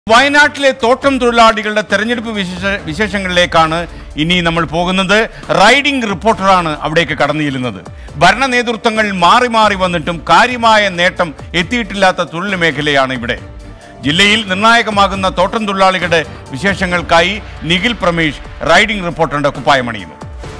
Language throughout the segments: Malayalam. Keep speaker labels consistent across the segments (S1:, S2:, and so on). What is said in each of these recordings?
S1: വയനാട്ടിലെ തോട്ടം തൊഴിലാളികളുടെ തെരഞ്ഞെടുപ്പ് വിശേഷ വിശേഷങ്ങളിലേക്കാണ് ഇനി നമ്മൾ പോകുന്നത് റൈഡിംഗ് റിപ്പോർട്ടറാണ് അവിടേക്ക് കടന്നു ചെല്ലുന്നത് ഭരണ നേതൃത്വങ്ങൾ മാറി മാറി വന്നിട്ടും കാര്യമായ നേട്ടം എത്തിയിട്ടില്ലാത്ത തൊഴിൽ മേഖലയാണ് ഇവിടെ ജില്ലയിൽ നിർണായകമാകുന്ന തോട്ടം തൊഴിലാളികളുടെ വിശേഷങ്ങൾക്കായി നിഖിൽ പ്രമേഷ് റൈഡിംഗ് റിപ്പോർട്ടറുടെ കുപ്പായമണിയുന്നു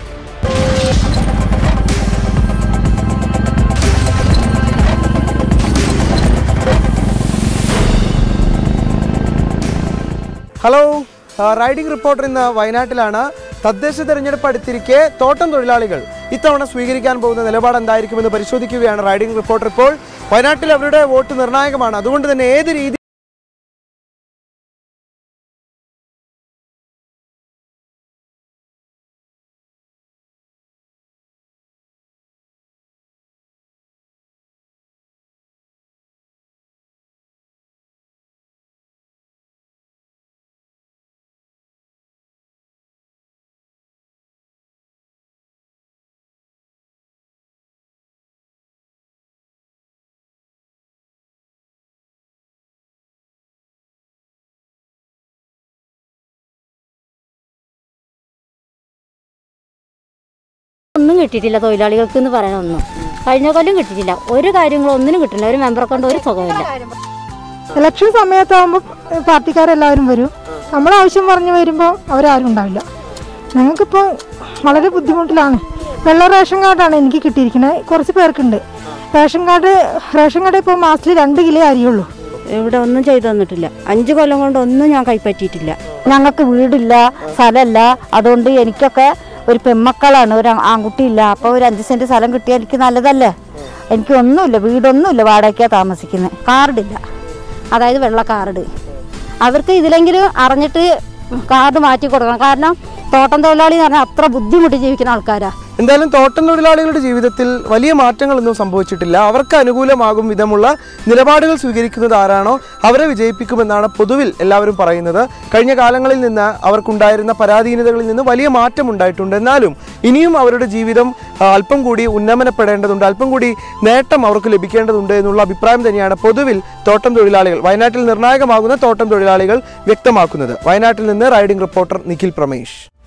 S2: ഹലോ ആ, റൈഡിംഗ് റിപ്പോർട്ടർ ഇന്ന് വയനാട്ടിലാണ് തദ്ദേശ തെരഞ്ഞെടുപ്പ് അടുത്തിരിക്കെ തോട്ടം തൊഴിലാളികൾ ഇത്തവണ സ്വീകരിക്കാൻ പോകുന്ന നിലപാട് എന്തായിരിക്കുമെന്ന് പരിശോധിക്കുകയാണ് റൈഡിംഗ് റിപ്പോർട്ടർ ഇപ്പോൾ വയനാട്ടിൽ അവരുടെ വോട്ട് നിർണായകമാണ് അതുകൊണ്ട് തന്നെ ഏത് രീതി
S3: ഒന്നും കിട്ടിയിട്ടില്ല തൊഴിലാളികൾക്ക് എന്ന് പറയാനൊന്നും കഴിഞ്ഞ കൊല്ലം കിട്ടിയിട്ടില്ല ഒരു കാര്യങ്ങളും ഒന്നിനും കിട്ടില്ല ഒരു മെമ്പറെ കൊണ്ട് ഒരു സുഖമില്ല
S4: ഇലക്ഷൻ സമയത്താകുമ്പോൾ പാർട്ടിക്കാരെല്ലാവരും വരും നമ്മൾ ആവശ്യം പറഞ്ഞു വരുമ്പോൾ അവരാരും ഉണ്ടാവില്ല ഞങ്ങൾക്കിപ്പോൾ വളരെ ബുദ്ധിമുട്ടിലാണ് വെള്ള റേഷൻ കാർഡാണ് എനിക്ക് കിട്ടിയിരിക്കുന്നത് കുറച്ച് പേർക്കുണ്ട് റേഷൻ കാർഡ് റേഷൻ കാർഡ് ഇപ്പോൾ മാസത്തിൽ രണ്ട് കിലോ അരിയുള്ളൂ
S3: ഇവിടെ ഒന്നും ചെയ്തു തന്നിട്ടില്ല അഞ്ച് കൊല്ലം കൊണ്ട് ഒന്നും ഞാൻ കൈപ്പറ്റിയിട്ടില്ല ഞങ്ങൾക്ക് വീടില്ല സ്ഥലമല്ല അതുകൊണ്ട് എനിക്കൊക്കെ ഒരു പെമ്മക്കളാണ് ഒരു ആൺകുട്ടിയില്ല അപ്പോൾ ഒരു അഞ്ച് സെൻറ്റ് സ്ഥലം കിട്ടിയാൽ എനിക്ക് നല്ലതല്ലേ എനിക്ക് ഒന്നുമില്ല വീടൊന്നുമില്ല വാടകയ്ക്കാണ് താമസിക്കുന്നത് കാർഡില്ല അതായത് വെള്ള കാർഡ് അവർക്ക് ഇതിലെങ്കിലും അറിഞ്ഞിട്ട് കാർഡ് മാറ്റി കൊടുക്കണം കാരണം തോട്ടം തൊഴിലാളി എന്ന് പറഞ്ഞാൽ അത്ര ബുദ്ധിമുട്ടി ജീവിക്കുന്ന ആൾക്കാരാണ്
S2: എന്തായാലും തോട്ടം തൊഴിലാളികളുടെ ജീവിതത്തിൽ വലിയ മാറ്റങ്ങളൊന്നും സംഭവിച്ചിട്ടില്ല അവർക്ക് അനുകൂലമാകും വിധമുള്ള നിലപാടുകൾ സ്വീകരിക്കുന്നത് ആരാണോ അവരെ വിജയിപ്പിക്കുമെന്നാണ് പൊതുവിൽ എല്ലാവരും പറയുന്നത് കഴിഞ്ഞ കാലങ്ങളിൽ നിന്ന് അവർക്കുണ്ടായിരുന്ന പരാധീനതകളിൽ നിന്ന് വലിയ മാറ്റം ഉണ്ടായിട്ടുണ്ട് എന്നാലും ഇനിയും അവരുടെ ജീവിതം ആ, അല്പം കൂടി ഉന്നമനപ്പെടേണ്ടതുണ്ട് അല്പം കൂടി നേട്ടം അവർക്ക് ലഭിക്കേണ്ടതുണ്ട് എന്നുള്ള അഭിപ്രായം തന്നെയാണ് പൊതുവിൽ തോട്ടം തൊഴിലാളികൾ വയനാട്ടിൽ നിർണായകമാകുന്ന തോട്ടം തൊഴിലാളികൾ വ്യക്തമാക്കുന്നത് വയനാട്ടിൽ നിന്ന് റൈഡിംഗ് റിപ്പോർട്ടർ നിഖിൽ പ്രമേഷ്